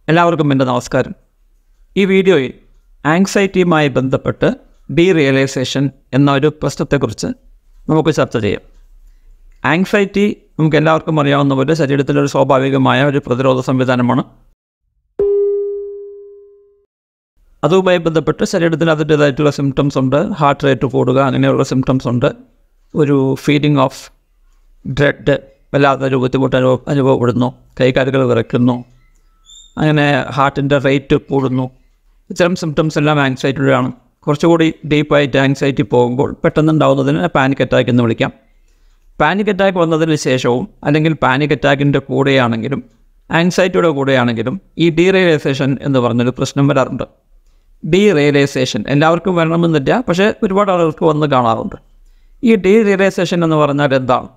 എല്ലാവർക്കും എൻ്റെ നമസ്കാരം ഈ വീഡിയോയിൽ ആങ്സൈറ്റിയുമായി ബന്ധപ്പെട്ട് ഡീ റിയലൈസേഷൻ എന്ന ഒരു പ്രശ്നത്തെക്കുറിച്ച് നമുക്ക് ചർച്ച ചെയ്യാം ആങ്സൈറ്റി നമുക്ക് എല്ലാവർക്കും അറിയാവുന്ന പോലെ ശരീരത്തിലെ ഒരു സ്വാഭാവികമായ ഒരു പ്രതിരോധ സംവിധാനമാണ് അതുമായി ബന്ധപ്പെട്ട് ശരീരത്തിന് അതിൻ്റേതായിട്ടുള്ള സിംറ്റംസ് ഉണ്ട് ഹാർട്ട് റേറ്റ് കൂടുക അങ്ങനെയുള്ള സിംറ്റംസ് ഉണ്ട് ഒരു ഫീലിംഗ് ഓഫ് ഡ്രെഡ് വല്ലാത്തൊരു ബുദ്ധിമുട്ട് അനുഭവ അനുഭവപ്പെടുന്നു കൈകാലുകൾ വിറയ്ക്കുന്നു അങ്ങനെ ഹാർട്ടിൻ്റെ റേറ്റ് കൂടുന്നു ഇത്തരം സിംറ്റംസ് എല്ലാം ആങ്സൈറ്റിയുടെയാണ് കുറച്ചുകൂടി ഡീപ്പായിട്ട് ആങ്സൈറ്റി പോകുമ്പോൾ പെട്ടെന്നുണ്ടാവുന്നതിന് പാനിക് അറ്റാക്ക് എന്ന് വിളിക്കാം പാനിക് അറ്റാക്ക് വന്നതിന് ശേഷവും അല്ലെങ്കിൽ പാനിക് അറ്റാക്കിൻ്റെ കൂടെയാണെങ്കിലും ആങ്സൈറ്റിയുടെ കൂടെയാണെങ്കിലും ഈ ഡീറിയലൈസേഷൻ എന്ന് പറഞ്ഞൊരു പ്രശ്നം വരാറുണ്ട് ഡീറിയലൈസേഷൻ എല്ലാവർക്കും വരണമെന്നില്ല പക്ഷേ ഒരുപാട് ആളുകൾക്ക് വന്ന് കാണാറുണ്ട് ഈ ഡീറിയലൈസേഷൻ എന്ന് പറഞ്ഞാൽ എന്താണ്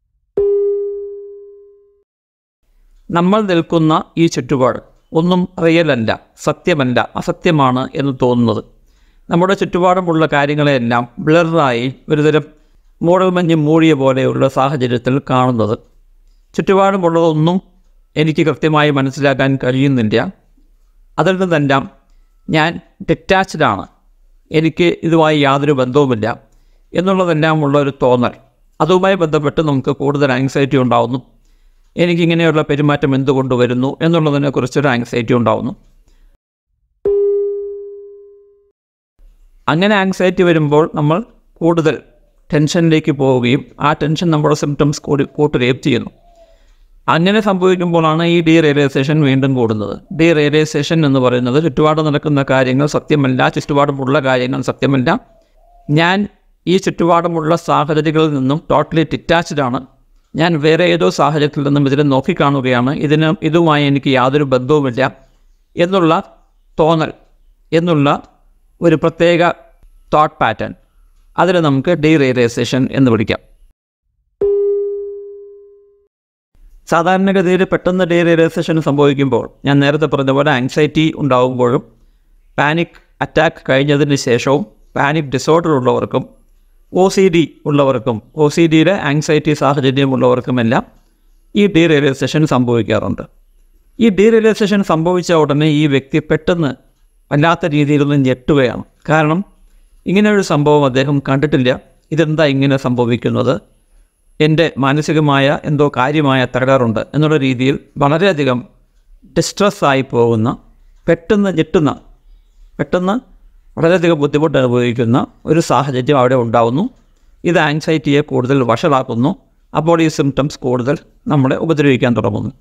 നമ്മൾ നിൽക്കുന്ന ഈ ചുറ്റുപാട് ഒന്നും റിയൽ അല്ല സത്യമല്ല അസത്യമാണ് എന്ന് തോന്നുന്നത് നമ്മുടെ ചുറ്റുപാടുമുള്ള കാര്യങ്ങളെല്ലാം ബ്ലറായി ഒരുതരം മൂടൽമഞ്ഞ് മൂടിയ പോലെയുള്ള സാഹചര്യത്തിൽ കാണുന്നത് ചുറ്റുപാടുമുള്ളതൊന്നും എനിക്ക് കൃത്യമായി മനസ്സിലാക്കാൻ കഴിയുന്നില്ല അതിൽ നിന്നെല്ലാം ഞാൻ ഡിറ്റാച്ച്ഡാണ് എനിക്ക് ഇതുമായി യാതൊരു ബന്ധവുമില്ല എന്നുള്ളതെല്ലാം ഉള്ള ഒരു തോന്നൽ അതുമായി ബന്ധപ്പെട്ട് നമുക്ക് കൂടുതൽ ആങ്സൈറ്റി ഉണ്ടാകുന്നു എനിക്കിങ്ങനെയുള്ള പെരുമാറ്റം എന്തുകൊണ്ട് വരുന്നു എന്നുള്ളതിനെക്കുറിച്ചൊരു ആങ്സൈറ്റി ഉണ്ടാകുന്നു അങ്ങനെ ആങ്സൈറ്റി വരുമ്പോൾ നമ്മൾ കൂടുതൽ ടെൻഷനിലേക്ക് പോവുകയും ആ ടെൻഷൻ നമ്മുടെ സിംറ്റംസ് കൂടി കൂട്ടുകയും ചെയ്യുന്നു അങ്ങനെ സംഭവിക്കുമ്പോഴാണ് ഈ ഡീ റിയലൈസേഷൻ വീണ്ടും കൂടുന്നത് ഡീ റിയലൈസേഷൻ എന്ന് പറയുന്നത് ചുറ്റുപാട് നടക്കുന്ന കാര്യങ്ങൾ സത്യമല്ല ചുറ്റുപാടുമുള്ള കാര്യങ്ങൾ സത്യമല്ല ഞാൻ ഈ ചുറ്റുപാടുമുള്ള സാഹചര്യങ്ങളിൽ നിന്നും ടോട്ടലി ഡിറ്റാച്ച്ഡ് ആണ് ഞാൻ വേറെ ഏതോ സാഹചര്യത്തിൽ നിന്നും ഇതിനെ നോക്കിക്കാണുകയാണ് ഇതിന് ഇതുമായി എനിക്ക് യാതൊരു ബന്ധവുമില്ല എന്നുള്ള തോന്നൽ എന്നുള്ള ഒരു പ്രത്യേക തോട്ട് പാറ്റേൺ അതിനെ നമുക്ക് ഡീ റിയലൈസേഷൻ എന്ന് വിളിക്കാം സാധാരണഗതിയിൽ പെട്ടെന്ന് ഡീ റിയലൈസേഷൻ സംഭവിക്കുമ്പോൾ ഞാൻ നേരത്തെ പറഞ്ഞ പോലെ ആങ്സൈറ്റി ഉണ്ടാകുമ്പോഴും പാനിക് അറ്റാക്ക് കഴിഞ്ഞതിന് ശേഷവും പാനിക് ഡിസോർഡർ ഉള്ളവർക്കും ഒ സി ഡി ഉള്ളവർക്കും ഒ സി ഡിയുടെ ആങ്സൈറ്റി സാഹചര്യമുള്ളവർക്കുമെല്ലാം ഈ ഡീ റിയലൈസേഷൻ സംഭവിക്കാറുണ്ട് ഈ ഡീ റിയലൈസേഷൻ സംഭവിച്ച ഉടനെ ഈ വ്യക്തി പെട്ടെന്ന് വല്ലാത്ത രീതിയിലൊന്ന് ഞെട്ടുകയാണ് കാരണം ഇങ്ങനെ ഒരു സംഭവം അദ്ദേഹം കണ്ടിട്ടില്ല ഇതെന്താ ഇങ്ങനെ സംഭവിക്കുന്നത് എൻ്റെ മാനസികമായ എന്തോ കാര്യമായ തകരാറുണ്ട് എന്നുള്ള രീതിയിൽ വളരെയധികം ഡിസ്ട്രെസ്സായി പോകുന്ന പെട്ടെന്ന് ഞെട്ടുന്ന പെട്ടെന്ന് വളരെയധികം ബുദ്ധിമുട്ട് അനുഭവിക്കുന്ന ഒരു സാഹചര്യം അവിടെ ഉണ്ടാകുന്നു ഇത് ആങ്സൈറ്റിയെ കൂടുതൽ വഷളാക്കുന്നു അപ്പോൾ ഈ സിംറ്റംസ് കൂടുതൽ നമ്മളെ ഉപദ്രവിക്കാൻ തുടങ്ങുന്നു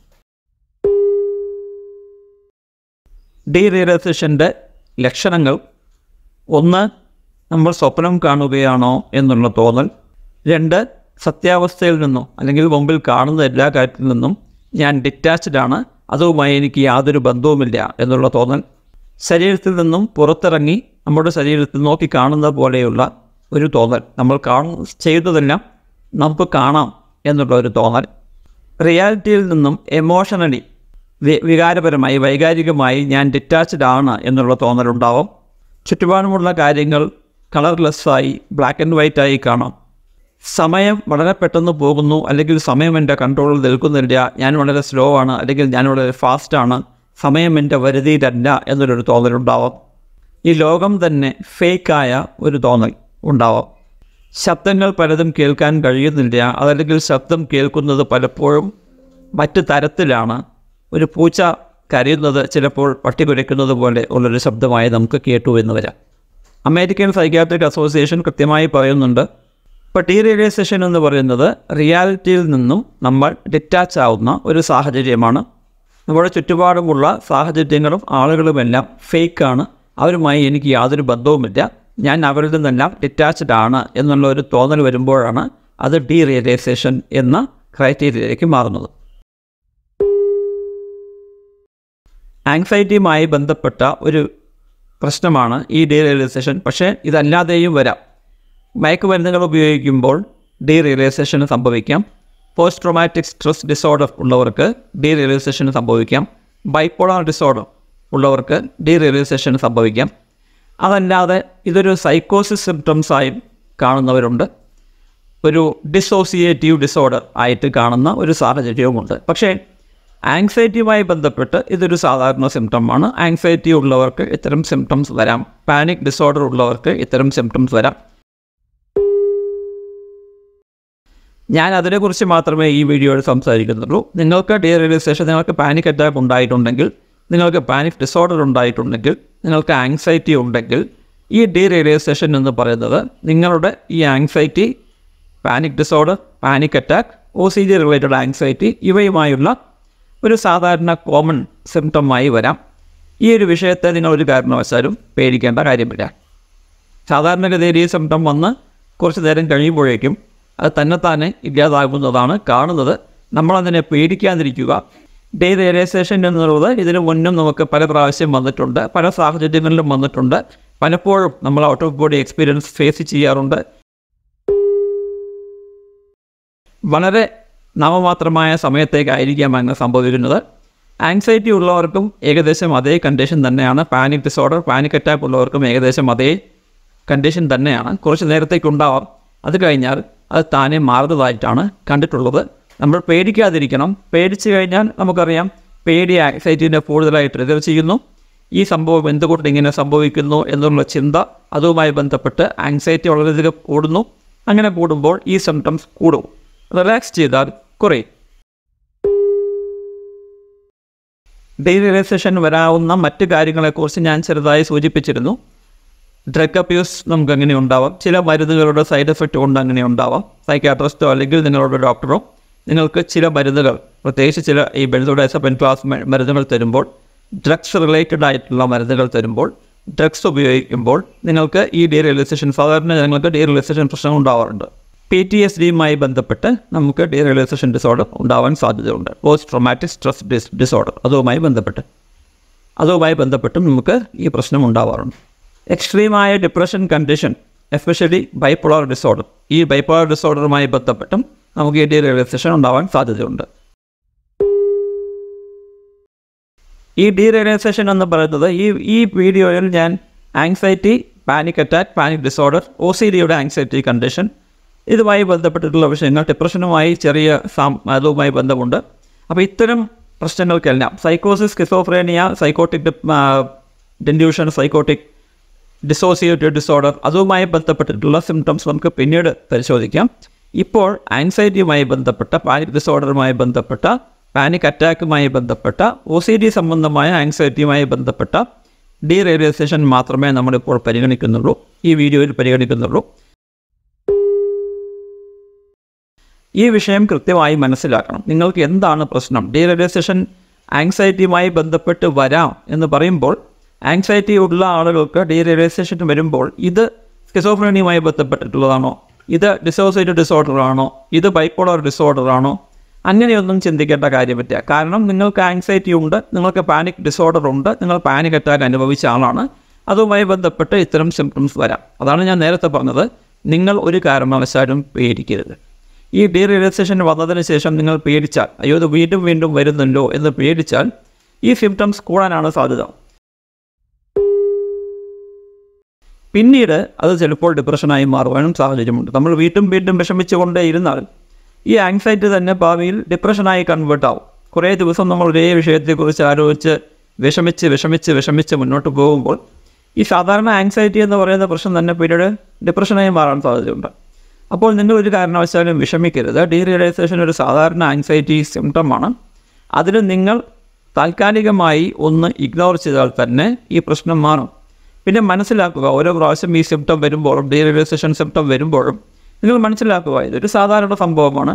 ഡീ റിയലൈസേഷൻ്റെ ലക്ഷണങ്ങൾ ഒന്ന് നമ്മൾ സ്വപ്നം കാണുകയാണോ എന്നുള്ള തോന്നൽ രണ്ട് സത്യാവസ്ഥയിൽ നിന്നും അല്ലെങ്കിൽ മുമ്പിൽ കാണുന്ന എല്ലാ കാര്യത്തിൽ നിന്നും ഞാൻ ഡിറ്റാച്ച്ഡ് ആണ് അതുമായി എനിക്ക് യാതൊരു ബന്ധവുമില്ല എന്നുള്ള തോന്നൽ ശരീരത്തിൽ നിന്നും പുറത്തിറങ്ങി നമ്മുടെ ശരീരത്തിൽ നോക്കി കാണുന്ന പോലെയുള്ള ഒരു തോന്നൽ നമ്മൾ കാണു ചെയ്തതെല്ലാം നമുക്ക് കാണാം എന്നുള്ള ഒരു തോന്നൽ റിയാലിറ്റിയിൽ നിന്നും എമോഷണലി വി- വികാരപരമായി വൈകാരികമായി ഞാൻ ഡിറ്റാച്ച്ഡ് ആണ് എന്നുള്ള തോന്നലുണ്ടാവും ചുറ്റുപാടുമുള്ള കാര്യങ്ങൾ കളർലെസ്സായി ബ്ലാക്ക് ആൻഡ് വൈറ്റ് ആയി കാണാം സമയം വളരെ പെട്ടെന്ന് പോകുന്നു അല്ലെങ്കിൽ സമയം എൻ്റെ കൺട്രോളിൽ നിൽക്കുന്നില്ല ഞാൻ വളരെ സ്ലോ ആണ് അല്ലെങ്കിൽ ഞാൻ വളരെ ഫാസ്റ്റാണ് സമയം എൻ്റെ വരുതിയിലല്ല എന്നൊരു തോന്നലുണ്ടാവാം ഈ ലോകം തന്നെ ഫേക്കായ ഒരു തോന്നൽ ഉണ്ടാവാം ശബ്ദങ്ങൾ പലതും കേൾക്കാൻ കഴിയുന്നില്ല അതല്ലെങ്കിൽ ശബ്ദം കേൾക്കുന്നത് പലപ്പോഴും മറ്റ് തരത്തിലാണ് ഒരു പൂച്ച കരയുന്നത് ചിലപ്പോൾ പട്ടി കുരയ്ക്കുന്നത് പോലെ ഉള്ളൊരു ശബ്ദമായി നമുക്ക് കേട്ടു എന്ന് വരാം അമേരിക്കൻ സൈക്യാട്രിക് അസോസിയേഷൻ കൃത്യമായി പറയുന്നുണ്ട് ഇപ്പോൾ ഡീറിയലൈസേഷൻ എന്ന് പറയുന്നത് റിയാലിറ്റിയിൽ നിന്നും നമ്മൾ ഡിറ്റാച്ച് ആവുന്ന ഒരു സാഹചര്യമാണ് നമ്മുടെ ചുറ്റുപാടുമുള്ള സാഹചര്യങ്ങളും ആളുകളുമെല്ലാം ഫേക്കാണ് അവരുമായി എനിക്ക് യാതൊരു ബന്ധവുമില്ല ഞാൻ അവരിൽ നിന്നെല്ലാം ഡിറ്റാച്ച്ഡ് ആണ് എന്നുള്ള ഒരു തോന്നൽ വരുമ്പോഴാണ് അത് ഡീ റിയലൈസേഷൻ എന്ന ക്രൈറ്റീരിയയിലേക്ക് മാറുന്നത് ആങ്സൈറ്റിയുമായി ബന്ധപ്പെട്ട ഒരു പ്രശ്നമാണ് ഈ ഡീ റിയലൈസേഷൻ പക്ഷേ ഇതല്ലാതെയും വരാം മയക്കുമരുന്നുകൾ ഉപയോഗിക്കുമ്പോൾ ഡീ റിയലൈസേഷൻ സംഭവിക്കാം പോസ്റ്റ് ട്രോമാറ്റിക് സ്ട്രെസ് ഡിസോർഡർ ഉള്ളവർക്ക് ഡീ റിയലൈസേഷൻ സംഭവിക്കാം ബൈപ്പോളാർ ഡിസോർഡർ ഉള്ളവർക്ക് ഡീ റിയലൈസേഷൻ സംഭവിക്കാം അതല്ലാതെ ഇതൊരു സൈക്കോസിസ് സിംറ്റംസായും കാണുന്നവരുണ്ട് ഒരു ഡിസോസിയേറ്റീവ് ഡിസോർഡർ ആയിട്ട് കാണുന്ന ഒരു സാഹചര്യവുമുണ്ട് പക്ഷേ ആങ്സൈറ്റിയുമായി ബന്ധപ്പെട്ട് ഇതൊരു സാധാരണ സിംറ്റമാണ് ആങ്സൈറ്റി ഉള്ളവർക്ക് ഇത്തരം സിംറ്റംസ് വരാം പാനിക് ഡിസോർഡർ ഉള്ളവർക്ക് ഇത്തരം സിംറ്റംസ് വരാം ഞാൻ അതിനെക്കുറിച്ച് മാത്രമേ ഈ വീഡിയോയിൽ സംസാരിക്കുന്നുള്ളൂ നിങ്ങൾക്ക് ഡീറിയലൈസേഷൻ നിങ്ങൾക്ക് പാനിക് അറ്റാക്ക് ഉണ്ടായിട്ടുണ്ടെങ്കിൽ നിങ്ങൾക്ക് പാനിക് ഡിസോർഡർ ഉണ്ടായിട്ടുണ്ടെങ്കിൽ നിങ്ങൾക്ക് ആങ്സൈറ്റി ഉണ്ടെങ്കിൽ ഈ ഡീറിയലൈസേഷൻ എന്ന് പറയുന്നത് നിങ്ങളുടെ ഈ anxiety panic disorder panic attack O C G related anxiety ഇവയുമായുള്ള ഒരു സാധാരണ കോമൺ സിംറ്റമായി വരാം ഈ ഒരു വിഷയത്തെ നിങ്ങൾ ഒരു കാരണവശാലും പേടിക്കേണ്ട കാര്യമില്ല സാധാരണഗതിയിൽ ഈ സിംറ്റം വന്ന് കുറച്ച് നേരം കഴിയുമ്പോഴേക്കും അത് തന്നെത്താനെ ഇല്ലാതാകുന്നതാണ് കാണുന്നത് നമ്മളതിനെ പേടിക്കാതിരിക്കുക ഡേ റിയലൈസേഷൻ എന്നുള്ളത് ഇതിനു മുന്നും നമുക്ക് പല പ്രാവശ്യം വന്നിട്ടുണ്ട് പല സാഹചര്യങ്ങളിലും വന്നിട്ടുണ്ട് പലപ്പോഴും നമ്മൾ out of body experience face ചെയ്യാറുണ്ട് വളരെ നാമമാത്രമായ സമയത്തേക്കായിരിക്കാം അങ്ങനെ സംഭവിക്കുന്നത് ആങ്സൈറ്റി ഉള്ളവർക്കും ഏകദേശം അതേ കണ്ടീഷൻ തന്നെയാണ് പാനിക് ഡിസോർഡർ പാനിക് അറ്റാക്ക് ഉള്ളവർക്കും ഏകദേശം അതേ കണ്ടീഷൻ തന്നെയാണ് കുറച്ച് നേരത്തേക്കുണ്ടാവാം അത് കഴിഞ്ഞാൽ അത് താനെ മാറുന്നതായിട്ടാണ് കണ്ടിട്ടുള്ളത് നമ്മൾ പേടിക്കാതിരിക്കണം പേടിച്ചു കഴിഞ്ഞാൽ നമുക്കറിയാം പേടി ആങ്സൈറ്റീനെ കൂടുതലായി ട്രിഗർ ചെയ്യുന്നു ഈ സംഭവം എന്തുകൊണ്ട് ഇങ്ങനെ സംഭവിക്കുന്നു എന്നുള്ള ചിന്ത അതുമായി ബന്ധപ്പെട്ട് ആങ്സൈറ്റി വളരെയധികം കൂടുന്നു അങ്ങനെ കൂടുമ്പോൾ ഈ സിംറ്റംസ് കൂടും റിലാക്സ് ചെയ്താൽ കുറയും ഡീറിയലൈസേഷൻ വരാവുന്ന മറ്റ് കാര്യങ്ങളെക്കുറിച്ച് ഞാൻ ചെറുതായി സൂചിപ്പിച്ചിരുന്നു ഡ്രഗ് അബ്യൂസ് നമുക്ക് അങ്ങനെ ഉണ്ടാവാം ചില മരുന്നുകളുടെ സൈഡ് എഫക്റ്റ് കൊണ്ട് അങ്ങനെ ഉണ്ടാവാം സൈക്കാട്രിസ്റ്റോ അല്ലെങ്കിൽ നിങ്ങളുടെ ഡോക്ടറോ നിങ്ങൾക്ക് ചില മരുന്നുകൾ പ്രത്യേകിച്ച് ചില ഈ ബെൻസോഡൈസപ്പൻ ക്ലാസ് മരുന്നുകൾ തരുമ്പോൾ ഡ്രഗ്സ് റിലേറ്റഡ് ആയിട്ടുള്ള മരുന്നുകൾ തരുമ്പോൾ ഡ്രഗ്സ് ഉപയോഗിക്കുമ്പോൾ നിങ്ങൾക്ക് ഈ ഡീറിയലൈസേഷൻ സാധാരണ ഞങ്ങൾക്ക് ഡീറിയലൈസേഷൻ പ്രശ്നം ഉണ്ടാവാറുണ്ട് പി ടി എസ് ഡിയുമായി ബന്ധപ്പെട്ട് നമുക്ക് ഡീറിയലൈസേഷൻ ഡിസോർഡർ ഉണ്ടാവാൻ സാധ്യതയുണ്ട് post traumatic stress dis disorder അതുമായി ബന്ധപ്പെട്ട് അതുമായി ബന്ധപ്പെട്ടും നമുക്ക് ഈ പ്രശ്നം ഉണ്ടാവാറുണ്ട് എക്സ്ട്രീമായ depression condition especially bipolar disorder ഈ ബൈപ്പോളർ ഡിസോർഡറുമായി ബന്ധപ്പെട്ടും നമുക്ക് ഈ ഡീറിയലൈസേഷൻ ഉണ്ടാവാൻ സാധ്യതയുണ്ട് ഈ ഡീറിയലൈസേഷൻ എന്ന് പറയുന്നത് ഈ ഈ വീഡിയോയിൽ ഞാൻ anxiety panic attack panic disorder O C ഡിയുടെ ആങ്സൈറ്റി കണ്ടീഷൻ ഇതുമായി ബന്ധപ്പെട്ടിട്ടുള്ള വിഷയങ്ങൾ ഡിപ്രഷനുമായി ചെറിയ സാം അതുമായി ബന്ധമുണ്ട് അപ്പോൾ ഇത്തരം പ്രശ്നങ്ങൾക്കെല്ലാം സൈക്കോസിസ് schizophrenia psychotic delusion psychotic dissociative disorder അതുമായി ബന്ധപ്പെട്ടിട്ടുള്ള സിംറ്റംസ് നമുക്ക് പിന്നീട് പരിശോധിക്കാം ഇപ്പോൾ ആൻസൈറ്റിയുമായി ബന്ധപ്പെട്ട പാനിക് ഡിസോർഡറുമായി ബന്ധപ്പെട്ട പാനിക് അറ്റാക്കുമായി ബന്ധപ്പെട്ട ഒ സി ഡി സംബന്ധമായ ആൻസൈറ്റിയുമായി ബന്ധപ്പെട്ട ഡീറേഡിയസേഷൻ മാത്രമേ നമ്മളിപ്പോൾ പരിഗണിക്കുന്നുള്ളൂ ഈ വീഡിയോയിൽ പരിഗണിക്കുന്നുള്ളൂ ഈ വിഷയം കൃത്യമായി മനസ്സിലാക്കണം നിങ്ങൾക്ക് എന്താണ് പ്രശ്നം ഡീറേഡിയസേഷൻ ആങ്സൈറ്റിയുമായി ബന്ധപ്പെട്ട് വരാം എന്ന് പറയുമ്പോൾ ആങ്സൈറ്റി ഉള്ള ആളുകൾക്ക് ഡീറിയലൈസേഷൻ വരുമ്പോൾ ഇത് സ്കിസോഫ്രനിയുമായി ബന്ധപ്പെട്ടിട്ടുള്ളതാണോ ഇത് ഡിസോസിയേറ്റീവ് ഡിസോർഡർ ആണോ ഇത് ബൈപ്പോളർ ഡിസോർഡർ ആണോ അങ്ങനെയൊന്നും ചിന്തിക്കേണ്ട കാര്യമില്ല കാരണം നിങ്ങൾക്ക് ആങ്സൈറ്റി ഉണ്ട് നിങ്ങൾക്ക് പാനിക് ഡിസോർഡർ ഉണ്ട് നിങ്ങൾ പാനിക് അറ്റാക്ക് അനുഭവിച്ച ആളാണ് അതുമായി ബന്ധപ്പെട്ട് ഇത്തരം സിംറ്റംസ് വരാം അതാണ് ഞാൻ നേരത്തെ പറഞ്ഞത് നിങ്ങൾ ഒരു കാരണവശാലും പേടിക്കരുത് ഈ ഡീറിയലൈസേഷൻ വന്നതിന് ശേഷം നിങ്ങൾ പേടിച്ചാൽ അയ്യോ ഇത് വീണ്ടും വീണ്ടും വരുന്നുണ്ടോ എന്ന് പേടിച്ചാൽ ഈ സിംറ്റംസ് കൂടാനാണ് സാധ്യത പിന്നീട് അത് ചിലപ്പോൾ ഡിപ്രഷനായി മാറുവാനും സാഹചര്യമുണ്ട് നമ്മൾ വീണ്ടും വീണ്ടും വിഷമിച്ചുകൊണ്ടേ ഇരുന്നാൽ ഈ ആങ്സൈറ്റി തന്നെ ഭാവിയിൽ ഡിപ്രഷനായി കൺവേർട്ട് ആവും കുറേ ദിവസം നമ്മൾ ഒരേ വിഷയത്തെക്കുറിച്ച് ആലോചിച്ച് വിഷമിച്ച് വിഷമിച്ച് വിഷമിച്ച് മുന്നോട്ട് പോകുമ്പോൾ ഈ സാധാരണ ആങ്സൈറ്റി എന്ന് പറയുന്ന പ്രശ്നം തന്നെ പിന്നീട് ഡിപ്രഷനായി മാറാൻ സാധ്യതയുണ്ട് അപ്പോൾ നിങ്ങൾ ഒരു കാരണവശാലും വിഷമിക്കരുത് ഡീറിയലൈസേഷൻ ഒരു സാധാരണ ആങ്സൈറ്റി സിംറ്റമാണ് അതിന് നിങ്ങൾ താൽക്കാലികമായി ഒന്ന് ഇഗ്നോർ ചെയ്താൽ തന്നെ ഈ പ്രശ്നം മാറും പിന്നെ മനസ്സിലാക്കുക ഓരോ പ്രാവശ്യം ഈ സിംറ്റം വരുമ്പോഴും ഡീറിയലൈസേഷൻ സിംറ്റം വരുമ്പോഴും നിങ്ങൾ മനസ്സിലാക്കുക ഇതൊരു സാധാരണ സംഭവമാണ്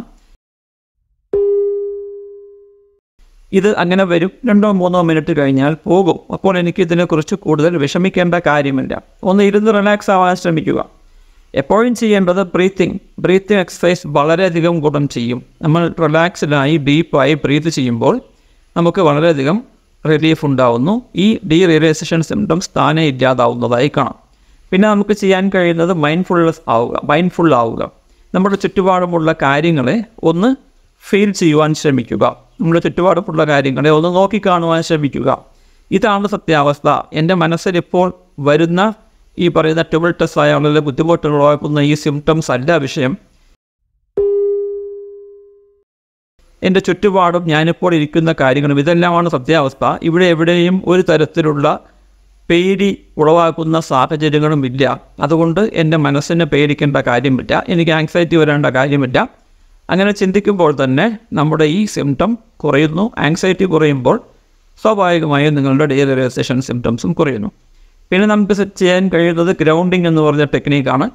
ഇത് അങ്ങനെ വരും രണ്ടോ മൂന്നോ മിനിറ്റ് കഴിഞ്ഞാൽ പോകും അപ്പോൾ എനിക്ക് ഇതിനെക്കുറിച്ച് കൂടുതൽ വിഷമിക്കേണ്ട കാര്യമില്ല ഒന്ന് ഇരുന്ന് റിലാക്സ് ആവാൻ ശ്രമിക്കുക എപ്പോഴും ചെയ്യേണ്ടത് ബ്രീത്തിങ് ബ്രീത്തിങ് എക്സസൈസ് വളരെയധികം ഗുണം ചെയ്യും നമ്മൾ റിലാക്സ്ഡായി ഡീപ്പായി ബ്രീത്ത് ചെയ്യുമ്പോൾ നമുക്ക് വളരെയധികം റിലീഫ് ഉണ്ടാവുന്നു ഈ ഡീ റിയലൈസേഷൻ സിംറ്റംസ് താനെ ഇല്ലാതാവുന്നതായി കാണാം പിന്നെ നമുക്ക് ചെയ്യാൻ കഴിയുന്നത് മൈൻഡ്ഫുൾനെസ് ആവുക മൈൻഡ്ഫുൾ ആവുക നമ്മുടെ ചുറ്റുപാടുമുള്ള കാര്യങ്ങളെ ഒന്ന് ഫീൽ ചെയ്യുവാൻ ശ്രമിക്കുക നമ്മുടെ ചുറ്റുപാടുമുള്ള കാര്യങ്ങളെ ഒന്ന് നോക്കിക്കാണുവാൻ ശ്രമിക്കുക ഇതാണ് സത്യാവസ്ഥ എൻ്റെ മനസ്സിൽ ഇപ്പോൾ വരുന്ന ഈ പറയുന്ന ട്യൂബിൾട്ടസ് ആയ വളരെ ബുദ്ധിമുട്ടുകളാക്കുന്ന ഈ സിംറ്റംസ് അല്ല വിഷയം എൻ്റെ ചുറ്റുപാടും ഞാനിപ്പോൾ ഇരിക്കുന്ന കാര്യങ്ങളും ഇതെല്ലാമാണ് സത്യാവസ്ഥ ഇവിടെ എവിടെയും ഒരു തരത്തിലുള്ള പേടി ഉളവാക്കുന്ന സാഹചര്യങ്ങളും ഇല്ല അതുകൊണ്ട് എൻ്റെ മനസ്സിനെ പേടിക്കേണ്ട കാര്യമില്ല എനിക്ക് ആങ്സൈറ്റി വരേണ്ട കാര്യമില്ല അങ്ങനെ ചിന്തിക്കുമ്പോൾ തന്നെ നമ്മുടെ ഈ സിംറ്റം കുറയുന്നു ആങ്സൈറ്റി കുറയുമ്പോൾ സ്വാഭാവികമായും നിങ്ങളുടെ ഡീറിയലൈസേഷൻ സിംറ്റംസും കുറയുന്നു പിന്നെ നമുക്ക് സെറ്റ് ചെയ്യാൻ കഴിയുന്നത് ഗ്രൗണ്ടിങ് എന്ന് പറഞ്ഞ ടെക്നീക്കാണ്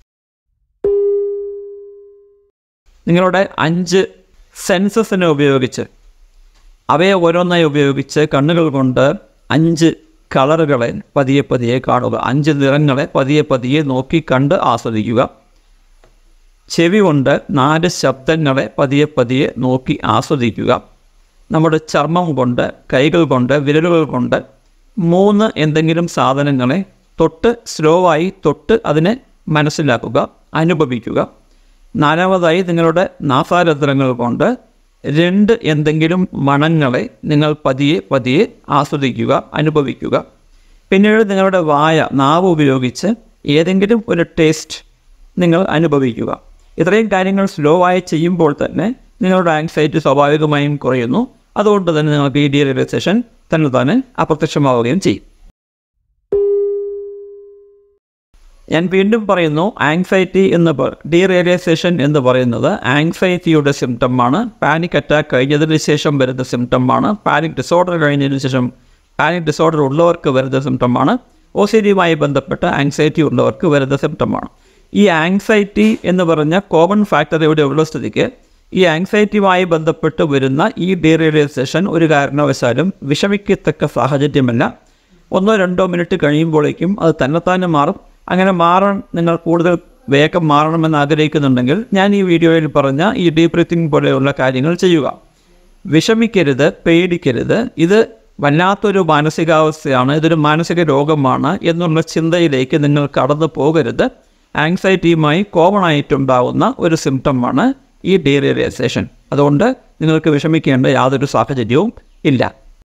നിങ്ങളുടെ അഞ്ച് സെൻസസിനെ ഉപയോഗിച്ച് അവയെ ഓരോന്നായി ഉപയോഗിച്ച് കണ്ണുകൾ കൊണ്ട് അഞ്ച് കളറുകളെ പതിയെ പതിയെ കാണുക അഞ്ച് നിറങ്ങളെ പതിയെ പതിയെ നോക്കി കണ്ട് ആസ്വദിക്കുക ചെവി കൊണ്ട് നാല് ശബ്ദങ്ങളെ പതിയെ പതിയെ നോക്കി ആസ്വദിക്കുക നമ്മുടെ ചർമ്മം കൊണ്ട് കൈകൾ കൊണ്ട് വിരലുകൾ കൊണ്ട് മൂന്ന് എന്തെങ്കിലും സാധനങ്ങളെ തൊട്ട് സ്ലോ ആയി തൊട്ട് അതിനെ മനസ്സിലാക്കുക അനുഭവിക്കുക നാലാമതായി നിങ്ങളുടെ നാസാരന്ധ്രങ്ങൾ കൊണ്ട് രണ്ട് എന്തെങ്കിലും മണങ്ങളെ നിങ്ങൾ പതിയെ പതിയെ ആസ്വദിക്കുക അനുഭവിക്കുക പിന്നീട് നിങ്ങളുടെ വായ നാവ് ഉപയോഗിച്ച് ഏതെങ്കിലും ഒരു ടേസ്റ്റ് നിങ്ങൾ അനുഭവിക്കുക ഇത്രയും കാര്യങ്ങൾ സ്ലോ ആയി ചെയ്യുമ്പോൾ തന്നെ നിങ്ങളുടെ ആങ്സൈറ്റി സ്വാഭാവികമായും കുറയുന്നു അതുകൊണ്ട് തന്നെ നിങ്ങൾക്ക് ഈ ഡീറിയലൈസേഷൻ തന്നെ തന്നെ അപ്രത്യക്ഷമാവുകയും ചെയ്യും ഞാൻ വീണ്ടും പറയുന്നു ആങ്സൈറ്റി എന്ന് ഡീറിയലൈസേഷൻ എന്ന് പറയുന്നത് ആങ്സൈറ്റിയുടെ സിംറ്റമാണ് പാനിക് അറ്റാക്ക് കഴിഞ്ഞതിന് ശേഷം വരുന്ന സിംറ്റമാണ് പാനിക് ഡിസോർഡർ കഴിഞ്ഞതിന് ശേഷം പാനിക് ഡിസോർഡർ ഉള്ളവർക്ക് വരുന്ന സിംറ്റമാണ് ഒ സി ഡിയുമായി ബന്ധപ്പെട്ട് ആങ്സൈറ്റി ഉള്ളവർക്ക് വരുന്ന സിംറ്റമാണ് ഈ ആങ്സൈറ്റി എന്ന് പറഞ്ഞ കോമൺ ഫാക്ടർ ഇവിടെ ഉള്ള സ്ഥിതിക്ക് ഈ ആങ്സൈറ്റിയുമായി ബന്ധപ്പെട്ട് വരുന്ന ഈ ഡീറിയലൈസേഷൻ ഒരു കാരണവശാലും വിഷമിക്കത്തക്ക സാഹചര്യമല്ല ഒന്നോ രണ്ടോ മിനിറ്റ് കഴിയുമ്പോഴേക്കും അത് തന്നെത്താനെ മാറും അങ്ങനെ മാറാൻ നിങ്ങൾ കൂടുതൽ വേഗം മാറണമെന്ന് ആഗ്രഹിക്കുന്നുണ്ടെങ്കിൽ ഞാൻ ഈ വീഡിയോയിൽ പറഞ്ഞ ഈ ഡീപ് ബ്രീത്തിങ് പോലെയുള്ള കാര്യങ്ങൾ ചെയ്യുക വിഷമിക്കരുത് പേടിക്കരുത് ഇത് വല്ലാത്തൊരു മാനസികാവസ്ഥയാണ് ഇതൊരു മാനസിക രോഗമാണ് എന്നുള്ള ചിന്തയിലേക്ക് നിങ്ങൾ കടന്നു പോകരുത് ആങ്സൈറ്റിയുമായി കോമൺ ആയിട്ടുണ്ടാകുന്ന ഒരു സിംറ്റമാണ് ഈ ഡീറിയലൈസേഷൻ അതുകൊണ്ട് നിങ്ങൾക്ക് വിഷമിക്കേണ്ട യാതൊരു സാഹചര്യവും ഇല്ല